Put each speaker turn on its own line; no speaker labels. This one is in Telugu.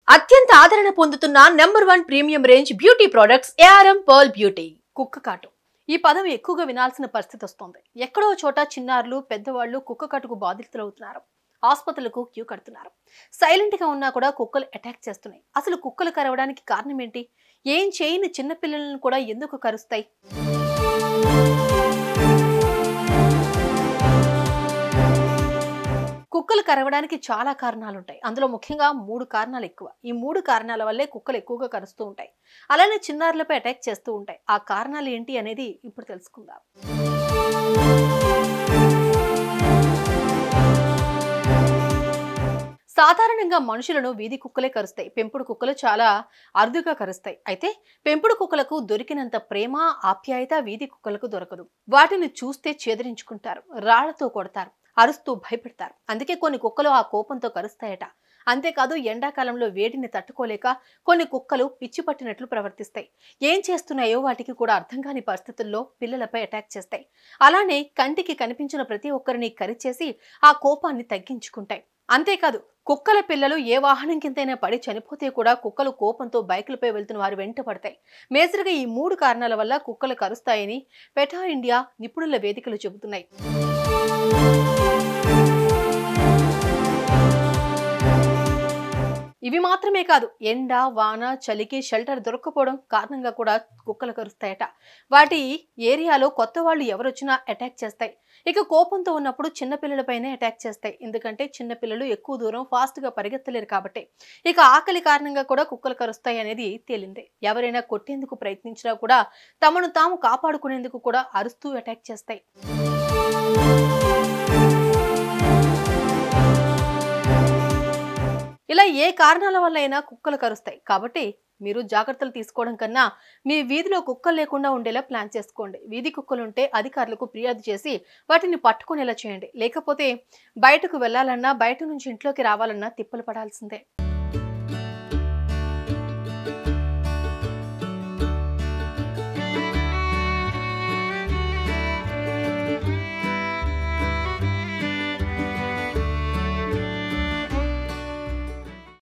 అత్యంత ఆదరణ పొందుతున్న number one premium range beauty products ARM pearl beauty కుక్క కాటు ఈ పదం ఎక్కువగా వినాల్సిన పరిస్థితి వస్తోంది ఎక్కడో చోట చిన్నారులు పెద్దవాళ్ళు కుక్క కాటుకు బాధితులవుతున్నారు ఆసుపత్రులకు క్యూ కడుతున్నారు సైలెంట్ గా ఉన్నా కూడా కుక్కలు అటాక్ చేస్తున్నాయి అసలు కుక్కలు కరవడానికి కారణం ఏంటి ఏం చేయని చిన్న పిల్లలను కూడా ఎందుకు కరుస్తాయి కుక్కలు కరవడానికి చాలా కారణాలు ఉంటాయి అందులో ముఖ్యంగా మూడు కారణాలు ఎక్కువ ఈ మూడు కారణాల వల్లే కుక్కలు ఎక్కువగా కరుస్తూ ఉంటాయి అలానే చిన్నారులపై అటాక్ చేస్తూ ఉంటాయి ఆ కారణాలు ఏంటి అనేది ఇప్పుడు తెలుసుకుందాం సాధారణంగా మనుషులను వీధి కుక్కలే కరుస్తాయి పెంపుడు కుక్కలు చాలా అరుదుగా కరుస్తాయి అయితే పెంపుడు కుక్కలకు దొరికినంత ప్రేమ ఆప్యాయత వీధి కుక్కలకు దొరకదు వాటిని చూస్తే చేదరించుకుంటారు రాళ్లతో కొడతారు అరుస్తూ భయపెడతారు అందుకే కొన్ని కుక్కలు ఆ కోపంతో కరుస్తాయట అంతేకాదు ఎండాకాలంలో వేడిని తట్టుకోలేక కొన్ని కుక్కలు పిచ్చి పట్టినట్లు ప్రవర్తిస్తాయి ఏం చేస్తున్నాయో వాటికి కూడా అర్థం కాని పరిస్థితుల్లో పిల్లలపై అటాక్ చేస్తాయి అలానే కంటికి కనిపించిన ప్రతి ఒక్కరిని కరిచేసి ఆ కోపాన్ని తగ్గించుకుంటాయి అంతేకాదు కుక్కల పిల్లలు ఏ వాహనం కిందైనా పడి చనిపోతే కూడా కుక్కలు కోపంతో బైకులపై వెళ్తున్న వారు వెంట పడతాయి మేజర్గా ఈ మూడు కారణాల వల్ల కుక్కలు కరుస్తాయని పెటా ఇండియా నిపుణుల వేదికలు చెబుతున్నాయి ఇవి మాత్రమే కాదు ఎండ వాన చలికి షెల్టర్ దొరక్కపోవడం కారణంగా కూడా కుక్కలు కరుస్తాయట వాటి ఏరియాలో కొత్త వాళ్ళు ఎవరొచ్చినా అటాక్ చేస్తాయి ఇక కోపంతో ఉన్నప్పుడు చిన్నపిల్లలపైనే అటాక్ చేస్తాయి ఎందుకంటే చిన్నపిల్లలు ఎక్కువ దూరం ఫాస్ట్గా పరిగెత్తలేరు కాబట్టి ఇక ఆకలి కారణంగా కూడా కుక్కలు కరుస్తాయి అనేది తేలిందే ఎవరైనా కొట్టేందుకు ప్రయత్నించినా కూడా తమను తాము కాపాడుకునేందుకు కూడా అరుస్తూ అటాక్ చేస్తాయి ఇలా ఏ కారణాల వల్ల అయినా కుక్కలు కరుస్తాయి కాబట్టి మీరు జాగ్రత్తలు తీసుకోవడం కన్నా మీ వీధిలో కుక్కలు లేకుండా ఉండేలా ప్లాన్ చేసుకోండి వీధి కుక్కలు ఉంటే అధికారులకు ఫిర్యాదు చేసి వాటిని పట్టుకునేలా చేయండి లేకపోతే బయటకు వెళ్ళాలన్నా బయట నుంచి ఇంట్లోకి రావాలన్నా తిప్పలు పడాల్సిందే